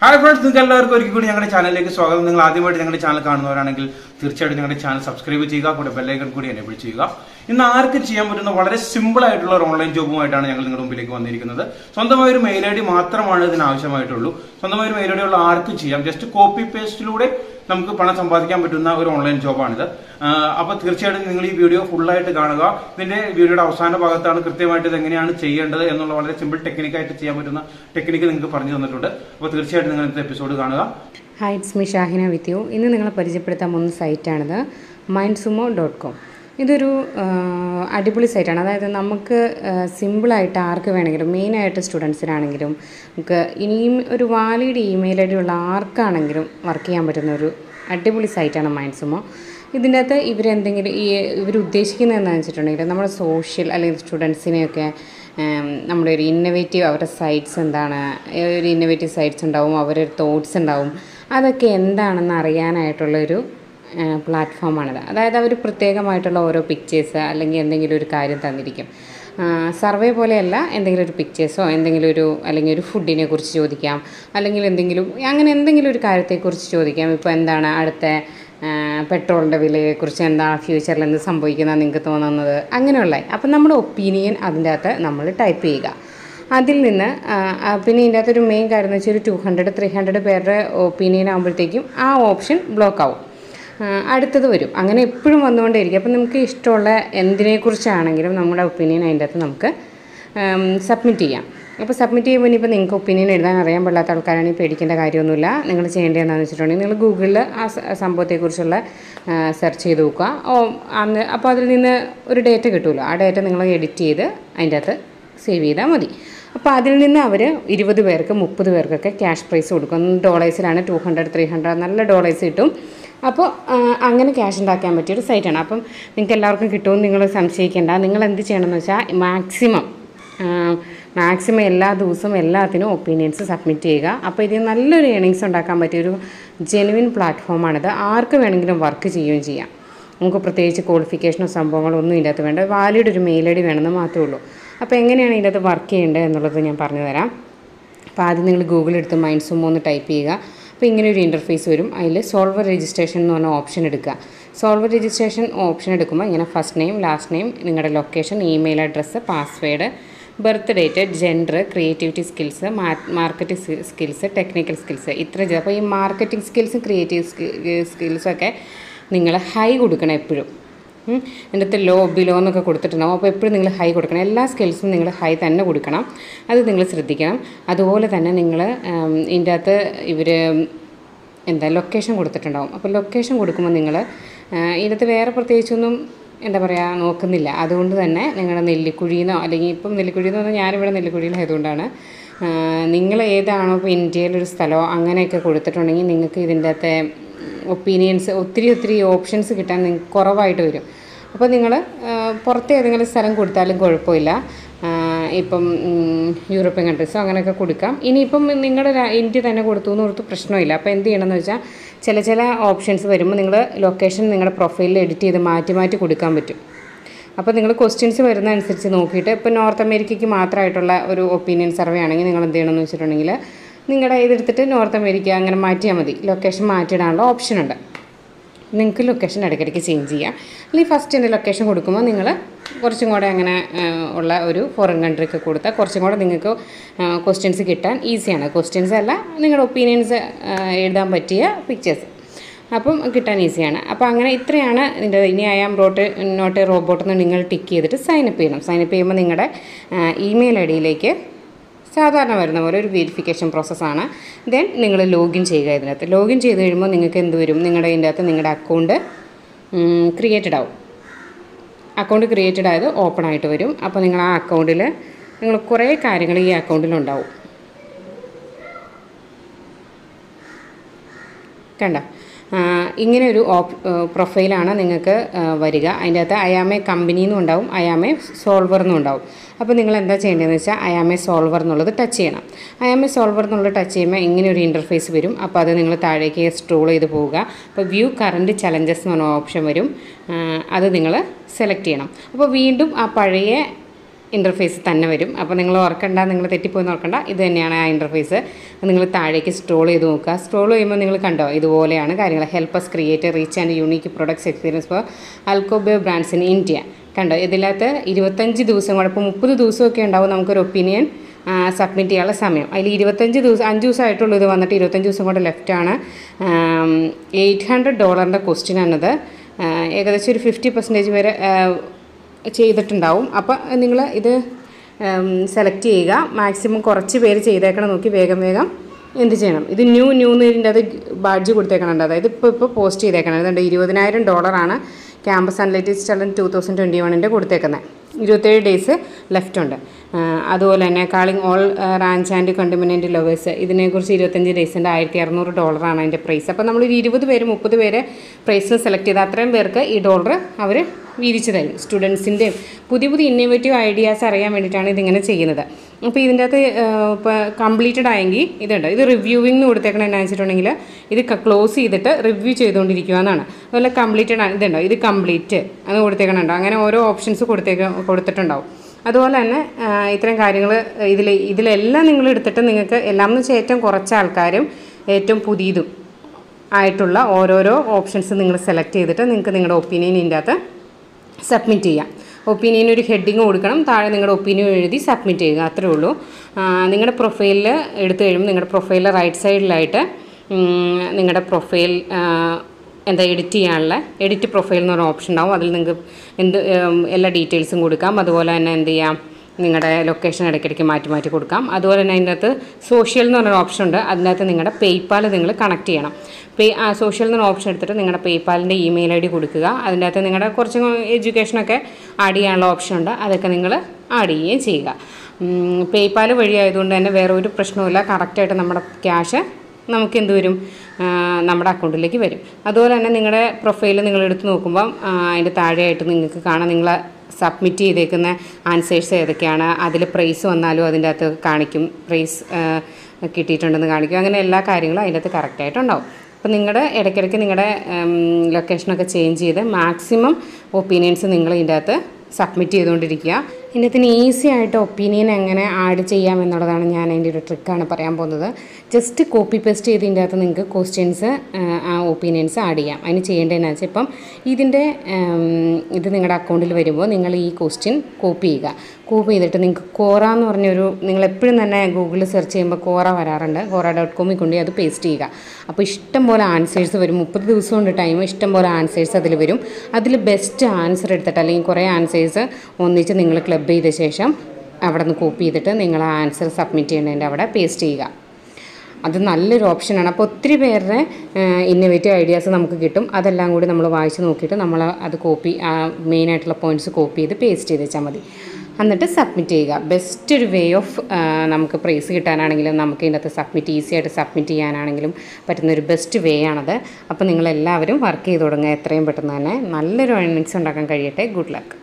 Hi friends നിങ്ങൾക്ക് എല്ലാവർക്കും ഒരിക്കൽ കൂടി ഞങ്ങളുടെ ചാനലിലേക്ക് സ്വാഗതം നിങ്ങൾ ആദ്യമായിട്ട് ഞങ്ങളുടെ ചാനൽ കാണുന്നവരാണെങ്കിൽ തീർച്ചയായിട്ടും ഞങ്ങളുടെ ചാനൽ സബ്സ്ക്രൈബ് ചെയ്യുക കൂടെ ബെല്ലൈക്കൺ കൂടി എനേബിൾ ചെയ്യുക ഇന്ന് ആർക്കും ചെയ്യാൻ പറ്റുന്ന വളരെ സിമ്പിൾ ആയിട്ടുള്ള ഒരു ഓൺലൈൻ ജോബുമായിട്ടാണ് ഞങ്ങൾ നിങ്ങളുടെ മുമ്പിലേക്ക് വന്നിരിക്കുന്നത് സ്വന്തമായ ഒരു മെയിൽ ഐ ഡി മാത്രമാണ് ഇതിന് ആവശ്യമായിട്ടുള്ളൂ സ്വന്തമായ ഒരു മെയിൽ ഐ ഡി ഉള്ള ആർക്കും ചെയ്യാം ജസ്റ്റ് കോപ്പി പേസ്റ്റിലൂടെ നമുക്ക് പണം സമ്പാദിക്കാൻ പറ്റുന്ന ഒരു ഓൺലൈൻ ജോബാണിത് അപ്പോൾ തീർച്ചയായിട്ടും നിങ്ങൾ ഈ വീഡിയോ ഫുള്ളായിട്ട് കാണുക ഇതിന്റെ വീഡിയോയുടെ അവസാന ഭാഗത്താണ് കൃത്യമായിട്ട് ഇത് എങ്ങനെയാണ് ചെയ്യേണ്ടത് എന്നുള്ള വളരെ സിമ്പിൾ ടെക്നിക്കായിട്ട് ചെയ്യാൻ പറ്റുന്ന ടെക്നിക്ക് നിങ്ങൾക്ക് പറഞ്ഞു തന്നിട്ടുണ്ട് അപ്പോൾ തീർച്ചയായിട്ടും നിങ്ങൾ ഇന്നത്തെ എപ്പിസോഡ് കാണുക hi it's me Shahina with you ഇന്ന് നിങ്ങളെ പരിചയപ്പെടുത്താൻ പോകുന്ന സൈറ്റാണിത് മൈൻഡ് സുമോ ഡോട്ട് കോം ഇതൊരു ആ, അടിപൊളി സൈറ്റാണ് അതായത് നമുക്ക് സിമ്പിളായിട്ട് ആർക്ക് വേണമെങ്കിലും മെയിനായിട്ട് സ്റ്റുഡൻസിനാണെങ്കിലും നമുക്ക് ഇനിയും ഒരു വാലിഡ് ഇമെയിൽ ഐ ഡി ഉള്ള ആർക്കാണെങ്കിലും വർക്ക് ചെയ്യാൻ പറ്റുന്ന ഒരു അടിപൊളി സൈറ്റാണ് മൈൻഡ് സുമോ ഇതിൻ്റെ അകത്ത് ഇവരെന്തെങ്കിലും ഈ ഇവർ ഉദ്ദേശിക്കുന്നത് എന്താണെന്ന് വെച്ചിട്ടുണ്ടെങ്കിൽ നമ്മുടെ സോഷ്യൽ അല്ലെങ്കിൽ സ്റ്റുഡൻസിനെയൊക്കെ ഉം, നമ്മുടെ ഒരു ഇന്നവേറ്റീവ് അവരുടെ സൈറ്റ്സ് എന്താണ് ഒരു ഇന്നവേറ്റീവ് സൈറ്റ്സ് ഉണ്ടാവും അവരുടെ തോട്ട്സ് ഉണ്ടാവും അതൊക്കെ എന്താണെന്ന് അറിയാനായിട്ടുള്ളൊരു പ്ലാറ്റ്ഫോമാണിത് അതായത് അവർ പ്രത്യേകമായിട്ടുള്ള ഓരോ പിക്ചേഴ്സ് അല്ലെങ്കിൽ എന്തെങ്കിലും ഒരു കാര്യം തന്നിരിക്കും സർവേ പോലെയല്ല എന്തെങ്കിലും ഒരു പിക്ചേഴ്സോ എന്തെങ്കിലും ഒരു അല്ലെങ്കിൽ ഒരു ഫുഡിനെ കുറിച്ച് ചോദിക്കാം അല്ലെങ്കിൽ എന്തെങ്കിലും അങ്ങനെ എന്തെങ്കിലും ഒരു കാര്യത്തെക്കുറിച്ച് ചോദിക്കാം ഇപ്പോൾ എന്താണ് അടുത്ത പെട്രോളിൻ്റെ വിലയെക്കുറിച്ച് എന്താണ് ഫ്യൂച്ചറിൽ എന്ത് സംഭവിക്കുന്നത് നിങ്ങൾക്ക് തോന്നുന്നത് അങ്ങനെയുള്ള അപ്പം നമ്മുടെ ഒപ്പീനിയൻ അതിൻ്റെ അകത്ത് നമ്മൾ ടൈപ്പ് ചെയ്യുക അതിൽ നിന്ന് ആ, ആ, പിന്നെ ഇതിൻ്റെ അകത്തൊരു മെയിൻ കാര്യം എന്ന് വെച്ചാൽ ഒരു ടു ഹൺഡ്രഡ് ത്രീ ഹൺഡ്രഡ് പേരുടെ ഒപ്പീനിയൻ ആകുമ്പോഴത്തേക്കും ആ ഓപ്ഷൻ ബ്ലോക്ക് ആവും ആ, അടുത്തത് വരും അങ്ങനെ എപ്പോഴും വന്നുകൊണ്ടേയിരിക്കും അപ്പം നമുക്ക് ഇഷ്ടമുള്ള എന്തിനെക്കുറിച്ചാണെങ്കിലും നമ്മുടെ ഒപ്പീനിയൻ അതിൻ്റെ അകത്ത് നമുക്ക് സബ്മിറ്റ് ചെയ്യാം അപ്പോൾ സബ്മിറ്റ് ചെയ്യുമ്പോൾ ഇനിയിപ്പോൾ നിങ്ങൾക്ക് ഒപ്പീനിയൻ എഴുതാൻ അറിയാൻ പാടില്ലാത്ത ആൾക്കാരാണെങ്കിൽ പേടിക്കേണ്ട കാര്യമൊന്നുമില്ല നിങ്ങൾ ചെയ്യേണ്ടത് എന്താണെന്ന് വെച്ചിട്ടുണ്ടെങ്കിൽ നിങ്ങൾ ഗൂഗിളിൽ ആ സ- സംഭവത്തെക്കുറിച്ചുള്ള സെർച്ച് ചെയ്ത് നോക്കുക ഓ അന്ന് അപ്പോൾ അതിൽ നിന്ന് ഒരു ഡേറ്റ കിട്ടുമല്ലോ ആ ഡേറ്റ നിങ്ങൾ എഡിറ്റ് ചെയ്ത് അതിൻ്റെ അകത്ത് സേവ് ചെയ്താൽ മതി അപ്പോൾ അതിൽ നിന്ന് അവർ ഇരുപത് പേർക്ക് മുപ്പത് പേർക്കൊക്കെ ക്യാഷ് പ്രൈസ് കൊടുക്കും ഡോളേഴ്സിലാണ് ടു ഹൺഡ്രഡ് ത്രീ ഹൺഡ്രഡ് നല്ല ഡോളേഴ്സ് കിട്ടും അപ്പോൾ ആ, അങ്ങനെ ക്യാഷ് ഉണ്ടാക്കാൻ പറ്റിയൊരു സൈറ്റാണ് അപ്പം നിങ്ങൾക്ക് എല്ലാവർക്കും കിട്ടുമെന്ന് നിങ്ങൾ സംശയിക്കേണ്ട നിങ്ങൾ എന്ത് ചെയ്യണമെന്ന് വെച്ചാൽ മാക്സിമം മാക്സിമം എല്ലാ ദിവസവും എല്ലാത്തിനും ഒപ്പീനിയൻസ് സബ്മിറ്റ് ചെയ്യുക അപ്പോൾ ഇതിൽ നല്ലൊരു ഏണിങ്സ് ഉണ്ടാക്കാൻ പറ്റിയൊരു ജെനുവിൻ പ്ലാറ്റ്ഫോമാണിത് ആർക്ക് വേണമെങ്കിലും വർക്ക് ചെയ്യുകയും ചെയ്യാം നമുക്ക് പ്രത്യേകിച്ച് ക്വാളിഫിക്കേഷനോ സംഭവങ്ങളോ ഒന്നും ഇതിനകത്ത് വേണ്ട വാലിഡ് ഒരു മെയിൽ ഐ ഡി വേണമെന്ന് മാത്രമേ ഉള്ളൂ അപ്പോൾ എങ്ങനെയാണ് ഇതിനകത്ത് വർക്ക് ചെയ്യേണ്ടത് എന്നുള്ളത് ഞാൻ പറഞ്ഞു തരാം അപ്പോൾ ആദ്യം നിങ്ങൾ ഗൂഗിൾ എടുത്ത് മൈൻഡ് സുമോ ഒന്ന് ടൈപ്പ് ചെയ്യുക അപ്പോൾ ഇങ്ങനെ ഒരു ഇൻ്റർഫേസ് വരും അതിൽ സോൾവർ രജിസ്ട്രേഷൻ എന്ന് പറഞ്ഞ ഓപ്ഷൻ എടുക്കുക സോൾവർ രജിസ്ട്രേഷൻ ഓപ്ഷൻ എടുക്കുമ്പോൾ ഇങ്ങനെ ഫസ്റ്റ് നെയിം ലാസ്റ്റ് നെയിം നിങ്ങളുടെ location email address password birth date gender creativity skills marketing skills technical skills ഇത്ര ചെയ്ത് അപ്പോൾ ഈ മാർക്കറ്റിംഗ് സ്കിൽസും ക്രിയേറ്റീവ് സ്കിൽസൊക്കെ നിങ്ങൾ ഹൈ കൊടുക്കണം എപ്പോഴും ഉം. ഇതിൻ്റെ അകത്ത് ലോ ബിലോ എന്നൊക്കെ കൊടുത്തിട്ടുണ്ടാവും അപ്പോൾ എപ്പോഴും നിങ്ങൾ ഹൈ കൊടുക്കണം എല്ലാ സ്കിൽസും നിങ്ങൾ ഹൈ തന്നെ കൊടുക്കണം അത് നിങ്ങൾ ശ്രദ്ധിക്കണം അതുപോലെ തന്നെ നിങ്ങൾ ഇതിൻ്റെ അകത്ത് ഇവർ എന്താ ലൊക്കേഷൻ കൊടുത്തിട്ടുണ്ടാവും അപ്പോൾ ലൊക്കേഷൻ കൊടുക്കുമ്പോൾ നിങ്ങൾ ഇതിനകത്ത് വേറെ പ്രത്യേകിച്ചൊന്നും എന്താ പറയുക നോക്കുന്നില്ല അതുകൊണ്ട് തന്നെ നിങ്ങളുടെ നെല്ലിക്കുഴിയെന്നോ അല്ലെങ്കിൽ ഇപ്പം നെല്ലിക്കുഴി എന്ന് പറഞ്ഞാൽ ഞാനിവിടെ നെല്ലിക്കുഴിയിലായതുകൊണ്ടാണ് നിങ്ങൾ ഏതാണോ ഇപ്പോൾ ഇന്ത്യയിലൊരു സ്ഥലമോ അങ്ങനെയൊക്കെ കൊടുത്തിട്ടുണ്ടെങ്കിൽ നിങ്ങൾക്ക് ഇതിൻ്റെ അകത്തെ ഒപ്പീനിയൻസ് ഒത്തിരി ഒത്തിരി ഓപ്ഷൻസ് കിട്ടാൻ നിങ്ങൾക്ക് കുറവായിട്ട് വരും അപ്പോൾ നിങ്ങൾ പുറത്തെ ഏതെങ്കിലും സ്ഥലം കൊടുത്താലും കുഴപ്പമില്ല ആ, ഇപ്പം ഉം, യൂറോപ്യൻ കൺട്രീസോ അങ്ങനെയൊക്കെ കൊടുക്കാം ഇനിയിപ്പം നിങ്ങളുടെ രാ- ഇന്ത്യ തന്നെ കൊടുത്തു എന്ന് ഓർത്ത് പ്രശ്നമില്ല അപ്പോൾ എന്ത് ചെയ്യണമെന്ന് വെച്ചാൽ ചില ചില ഓപ്ഷൻസ് വരുമ്പോൾ നിങ്ങൾ ലൊക്കേഷൻ നിങ്ങളുടെ പ്രൊഫൈലിൽ എഡിറ്റ് ചെയ്ത് മാറ്റി മാറ്റി കൊടുക്കാൻ പറ്റും അപ്പോൾ നിങ്ങൾ ക്വസ്റ്റ്യൻസ് വരുന്ന അനുസരിച്ച് നോക്കിയിട്ട് ഇപ്പോൾ നോർത്ത് അമേരിക്കയ്ക്ക് മാത്രമായിട്ടുള്ള ഒരു ഒപ്പീനിയൻ സർവേ ആണെങ്കിൽ നിങ്ങൾ എന്ത് ചെയ്യണമെന്ന് വെച്ചിട്ടുണ്ടെങ്കിൽ നിങ്ങളുടെ ഇതെടുത്തിട്ട് നോർത്ത് അമേരിക്ക അങ്ങനെ മാറ്റിയാൽ മതി ലൊക്കേഷൻ മാറ്റിയിടാനുള്ള ഓപ്ഷൻ ഉണ്ട് നിങ്ങൾക്ക് ലൊക്കേഷൻ ഇടയ്ക്കിടയ്ക്ക് ചേഞ്ച് ചെയ്യാം അല്ലെങ്കിൽ ഫസ്റ്റ് എൻ്റെ ലൊക്കേഷൻ കൊടുക്കുമ്പോൾ നിങ്ങൾ കുറച്ചും കൂടെ അങ്ങനെ ആ, ഉള്ള ഒരു ഫോറിൻ കൺട്രിക്ക് കൊടുത്താൽ കുറച്ചും കൂടെ നിങ്ങൾക്ക് ക്വസ്റ്റ്യൻസ് കിട്ടാൻ ഈസിയാണ് ക്വസ്റ്റ്യൻസ് അല്ല നിങ്ങളുടെ ഒപ്പീനിയൻസ് എഴുതാൻ പറ്റിയ പിക്ചേഴ്സ് അപ്പം കിട്ടാൻ ഈസിയാണ് അപ്പോൾ അങ്ങനെ ഇത്രയാണ് ഇതിൻ്റെ ഇനി I am rot not a robot എന്ന് നിങ്ങൾ ടിക്ക് ചെയ്തിട്ട് സൈനപ്പ് ചെയ്യണം സൈനപ്പ് ചെയ്യുമ്പോൾ നിങ്ങളുടെ ഇമെയിൽ ഐ ഡിയിലേക്ക് സാധാരണ വരുന്ന പോലെ ഒരു വെരിഫിക്കേഷൻ പ്രോസസ്സാണ് ദെൻ നിങ്ങൾ ലോഗിൻ ചെയ്യുക ഇതിനകത്ത് ലോഗിൻ ചെയ്ത് കഴിയുമ്പോൾ നിങ്ങൾക്ക് എന്ത് വരും നിങ്ങളുടെ ഇതിൻ്റെ അകത്ത് നിങ്ങളുടെ അക്കൗണ്ട് ക്രിയേറ്റഡ് ആവും അക്കൗണ്ട് ക്രിയേറ്റഡ് ആയത് ഓപ്പൺ ആയിട്ട് വരും അപ്പോൾ നിങ്ങൾ ആ അക്കൗണ്ടിൽ നിങ്ങൾ കുറേ കാര്യങ്ങൾ ഈ അക്കൗണ്ടിലുണ്ടാവും കണ്ട ആ, ഇങ്ങനെ ഒരു ഓപ്പ് പ്രൊഫൈലാണ് നിങ്ങൾക്ക് ആ, വരിക അതിൻ്റെ അകത്ത് അയാമെ കമ്പനി എന്നും ഉണ്ടാവും അയാമെ സോൾവർ എന്നും ഉണ്ടാവും അപ്പോൾ നിങ്ങൾ എന്താ ചെയ്യേണ്ടതെന്ന് വെച്ചാൽ അയാമെ സോൾവർ എന്നുള്ളത് ടച്ച് ചെയ്യണം അയാമെ സോൾവർ എന്നുള്ളത് ടച്ച് ചെയ്യുമ്പോൾ ഇങ്ങനെ ഒരു ഇൻ്റർഫേസ് വരും അപ്പോൾ അത് നിങ്ങൾ താഴേക്ക് സ്ട്രോൾ ചെയ്ത് പോവുക അപ്പോൾ വ്യൂ കറണ്ട് ചലഞ്ചസ് എന്ന് പറഞ്ഞ ഓപ്ഷൻ വരും ആ, അത് നിങ്ങൾ സെലക്ട് ചെയ്യണം അപ്പോൾ വീണ്ടും ആ പഴയ ഇൻ്റർഫേസ് തന്നെ വരും അപ്പോൾ നിങ്ങൾ ഓർക്കണ്ട നിങ്ങൾ തെറ്റിപ്പോയി ഓർക്കണ്ട ഇത് തന്നെയാണ് ആ ഇൻ്റർഫേസ് നിങ്ങൾ താഴേക്ക് സ്ക്രോൾ ചെയ്ത് നോക്കുക സ്ക്രോൾ ചെയ്യുമ്പോൾ നിങ്ങൾ കണ്ടോ ഇതുപോലെയാണ് കാര്യങ്ങൾ help us create reach and unique products experience for alcobev brands in India കണ്ടോ ഇതിനകത്ത് ഇരുപത്തഞ്ച് ദിവസം കൂടെ ഇപ്പോൾ മുപ്പത് ദിവസമൊക്കെ ഉണ്ടാവും നമുക്കൊരു ഒപ്പീനിയൻ സബ്മിറ്റ് ചെയ്യാനുള്ള സമയം അതിൽ ഇരുപത്തഞ്ച് ദിവസം അഞ്ച് ദിവസമായിട്ടുള്ളൂ ഇത് വന്നിട്ട് ഇരുപത്തഞ്ച് ദിവസം കൊണ്ട് ലെഫ്റ്റാണ് എയ്റ്റ് ഹൺഡ്രഡ് ഡോളറിൻ്റെ ക്വസ്റ്റ്യൻ ആണത് ആ, ഏകദേശം ഒരു ഫിഫ്റ്റി പെർസെൻറ്റേജ് വരെ ആ, ചെയ്തിട്ടുണ്ടാവും അപ്പോൾ നിങ്ങൾ ഇത് സെലക്ട് ചെയ്യുക മാക്സിമം കുറച്ച് പേര് ചെയ്തേക്കണം നോക്കി വേഗം വേഗം എന്ത് ചെയ്യണം ഇത് ന്യൂ ന്യൂ എന്നതിൻ്റെ അത് ബാഡ്ജ് കൊടുത്തേക്കണുണ്ട് അതായത് ഇപ്പോൾ ഇപ്പോൾ പോസ്റ്റ് ചെയ്തേക്കണം അതുകൊണ്ട് ഇരുപതിനായിരം ഡോളറാണ് campus analytics challenge two thousand twenty വണ്ണിൻ്റെ കൊടുത്തേക്കുന്നത് ഇരുപത്തേഴ് ഡേയ്സ് ലെഫ്റ്റ് ഉണ്ട് ആ, അതുപോലെ തന്നെ calling all ranch and condiment lovers ഇതിനെക്കുറിച്ച് ഇരുപത്തഞ്ച് ഡേയ്സിൻ്റെ ആയിരത്തി അറുന്നൂറ് ഡോളറാണ് അതിൻ്റെ പ്രൈസ് അപ്പോൾ നമ്മളൊരു ഇരുപത് പേര് മുപ്പത് പേര് പ്രൈസിന് സെലക്ട് ചെയ്ത് അത്രയും പേർക്ക് ഈ ഡോളർ അവർ വീതിച്ച് തരും സ്റ്റുഡൻസിൻ്റെയും പുതിയ പുതിയ ഇന്നോവേറ്റീവ് ഐഡിയാസ് അറിയാൻ വേണ്ടിയിട്ടാണ് ഇതിങ്ങനെ ചെയ്യുന്നത് അപ്പോൾ ഇതിൻ്റെ അകത്ത് ഇപ്പോൾ കംപ്ലീറ്റഡ് ആയെങ്കിൽ ഇതുണ്ട് ഇത് റിവ്യൂവിംഗ് എന്ന് കൊടുത്തേക്കണം എന്നാ വെച്ചിട്ടുണ്ടെങ്കിൽ ഇത് ക്ലോസ് ചെയ്തിട്ട് റിവ്യൂ ചെയ്തുകൊണ്ടിരിക്കുക എന്നാണ് അതുപോലെ കംപ്ലീറ്റഡ് ആണ് ഇതുണ്ടോ ഇത് കംപ്ലീറ്റ് എന്ന് കൊടുത്തേക്കണുണ്ടോ അങ്ങനെ ഓരോ ഓപ്ഷൻസ് കൊടുത്തേക്ക കൊടുത്തിട്ടുണ്ടാവും അതുപോലെ തന്നെ ആ, ഇത്രയും കാര്യങ്ങൾ ഇതിൽ ഇതിലെല്ലാം നിങ്ങൾ എടുത്തിട്ട് നിങ്ങൾക്ക് എല്ലാം എന്ന് വെച്ചാൽ ഏറ്റവും കുറച്ച് ആൾക്കാരും ഏറ്റവും പുതിയതും ആയിട്ടുള്ള ഓരോരോ ഓപ്ഷൻസ് നിങ്ങൾ സെലക്ട് ചെയ്തിട്ട് നിങ്ങൾക്ക് നിങ്ങളുടെ ഒപ്പീനിയൻ ഇതിൻ്റെ അകത്ത് സബ്മിറ്റ് ചെയ്യാം ഒപ്പീനിയൻ ഒരു ഹെഡിങ് കൊടുക്കണം താഴെ നിങ്ങളുടെ ഒപ്പീനിയൻ എഴുതി സബ്മിറ്റ് ചെയ്യുക അത്രേ ഉള്ളൂ ആ, നിങ്ങളുടെ പ്രൊഫൈലിൽ എടുത്തു കഴിയുമ്പോൾ നിങ്ങളുടെ പ്രൊഫൈലിൽ റൈറ്റ് സൈഡിലായിട്ട് ഉം, നിങ്ങളുടെ പ്രൊഫൈൽ ആ, എന്താ എഡിറ്റ് ചെയ്യാനുള്ള എഡിറ്റ് പ്രൊഫൈൽ എന്ന് പറഞ്ഞ ഓപ്ഷൻ ഉണ്ടാവും അതിൽ നിങ്ങൾക്ക് എന്ത് ഉം, എല്ലാ ഡീറ്റെയിൽസും കൊടുക്കാം അതുപോലെ തന്നെ എന്ത് ചെയ്യാം നിങ്ങളുടെ ലൊക്കേഷൻ ഇടയ്ക്കിടയ്ക്ക് മാറ്റി മാറ്റി കൊടുക്കാം അതുപോലെ തന്നെ അതിൻ്റെ അകത്ത് സോഷ്യൽ എന്ന് പറഞ്ഞൊരു ഓപ്ഷൻ ഉണ്ട് അതിനകത്ത് നിങ്ങളുടെ പേയ്പാൽ നിങ്ങൾ കണക്ട് ചെയ്യണം പേ ആ സോഷ്യൽ എന്നൊരു ഓപ്ഷൻ എടുത്തിട്ട് നിങ്ങളുടെ പേയ്പാലിൻ്റെ ഇമെയിൽ ഐ ഡി കൊടുക്കുക അതിൻ്റെ അകത്ത് നിങ്ങളുടെ കുറച്ച് എഡ്യൂക്കേഷനൊക്കെ ആഡ് ചെയ്യാനുള്ള ഓപ്ഷൻ ഉണ്ട് അതൊക്കെ നിങ്ങൾ ആഡ് ചെയ്യുകയും ചെയ്യുക പേയ്പാൽ വഴി ആയതുകൊണ്ട് തന്നെ വേറെ ഒരു പ്രശ്നവുമില്ല കറക്റ്റായിട്ട് നമ്മുടെ ക്യാഷ് നമുക്ക് എന്ത് വരും ആ, നമ്മുടെ അക്കൗണ്ടിലേക്ക് വരും അതുപോലെ തന്നെ നിങ്ങളുടെ പ്രൊഫൈൽ നിങ്ങൾ എടുത്ത് നോക്കുമ്പം ആ, അതിൻ്റെ താഴെയായിട്ട് നിങ്ങൾക്ക് കാണാം നിങ്ങൾ സബ്മിറ്റ് ചെയ്തേക്കുന്ന ആൻസേഴ്സ് ഏതൊക്കെയാണ് അതിൽ പ്രൈസ് വന്നാലും അതിൻ്റെ അകത്ത് കാണിക്കും പ്രൈസ് കിട്ടിയിട്ടുണ്ടെന്ന് കാണിക്കും അങ്ങനെ എല്ലാ കാര്യങ്ങളും അതിൻ്റെ അകത്ത് കറക്റ്റായിട്ടുണ്ടാവും അപ്പോൾ നിങ്ങളുടെ ഇടയ്ക്കിടയ്ക്ക് നിങ്ങളുടെ ലൊക്കേഷനൊക്കെ ചേഞ്ച് ചെയ്ത് മാക്സിമം ഒപ്പീനിയൻസ് നിങ്ങൾ ഇതിൻ്റെ അകത്ത് സബ്മിറ്റ് ചെയ്തുകൊണ്ടിരിക്കുക ഇതിനകത്തിന് ഈസി ആയിട്ട് ഒപ്പീനിയൻ എങ്ങനെ ആഡ് ചെയ്യാം എന്നുള്ളതാണ് ഞാൻ അതിൻ്റെ ഒരു ട്രിക്കാണ് പറയാൻ പോകുന്നത് ജസ്റ്റ് കോപ്പി പേസ്റ്റ് ചെയ്ത് ഇതിൻ്റെ അകത്ത് നിങ്ങൾക്ക് ക്വസ്റ്റ്യൻസ് ആ ഒപ്പീനിയൻസ് ആഡ് ചെയ്യാം അതിന് ചെയ്യേണ്ടതെന്ന് വെച്ചാൽ ഇപ്പം ഇതിൻ്റെ ഉം, ഇത് നിങ്ങളുടെ അക്കൗണ്ടിൽ വരുമ്പോൾ നിങ്ങൾ ഈ ക്വസ്റ്റ്യൻ കോപ്പി ചെയ്യുക കോപ്പി ചെയ്തിട്ട് നിങ്ങൾക്ക് കോറ എന്ന് പറഞ്ഞൊരു നിങ്ങൾ എപ്പോഴും തന്നെ ഗൂഗിളിൽ സെർച്ച് ചെയ്യുമ്പോൾ കോറ വരാറുണ്ട് കോറ ഡോട്ട് കോമിൽ കൊണ്ട് അത് പേസ്റ്റ് ചെയ്യുക അപ്പോൾ ഇഷ്ടം പോലെ ആൻസേഴ്സ് വരും മുപ്പത് ദിവസം കൊണ്ട് ടൈം ഇഷ്ടം പോലെ ആൻസേഴ്സ് അതിൽ വരും അതിൽ ബെസ്റ്റ് ആൻസർ എടുത്തിട്ട് അല്ലെങ്കിൽ കുറേ ആൻസേഴ്സ് ഒന്നിച്ച് നിങ്ങൾ ക്ലബ് ചെയ്ത ശേഷം അവിടെ നിന്ന് കോപ്പി ചെയ്തിട്ട് നിങ്ങൾ ആ ആൻസർ സബ്മിറ്റ് ചെയ്യേണ്ടതിൻ്റെ അവിടെ പേസ്റ്റ് ചെയ്യുക അത് നല്ലൊരു ഓപ്ഷനാണ് അപ്പോൾ ഒത്തിരി പേരുടെ ഇന്നോവേറ്റീവ് ഐഡിയാസ് നമുക്ക് കിട്ടും അതെല്ലാം കൂടി നമ്മൾ വായിച്ച് നോക്കിയിട്ട് നമ്മൾ അത് കോപ്പി മെയിനായിട്ടുള്ള പോയിൻറ്റ്സ് കോപ്പി ചെയ്ത് പേസ്റ്റ് ചെയ്ത് വെച്ചാൽ മതി എന്നിട്ട് സബ്മിറ്റ് ചെയ്യുക ബെസ്റ്റ് ഒരു വേ ഓഫ് നമുക്ക് പ്രൈസ് കിട്ടാനാണെങ്കിലും നമുക്ക് ഇതിനകത്ത് സബ്മിറ്റ് ഈസി ആയിട്ട് സബ്മിറ്റ് ചെയ്യാനാണെങ്കിലും പറ്റുന്ന ഒരു ബെസ്റ്റ് വേ ആണത് അപ്പോൾ നിങ്ങളെല്ലാവരും വർക്ക് ചെയ്ത് തുടങ്ങുക എത്രയും പെട്ടെന്ന് തന്നെ നല്ലൊരു ഏണിങ്സ് ഉണ്ടാക്കാൻ കഴിയട്ടെ ഗുഡ് ലക്ക്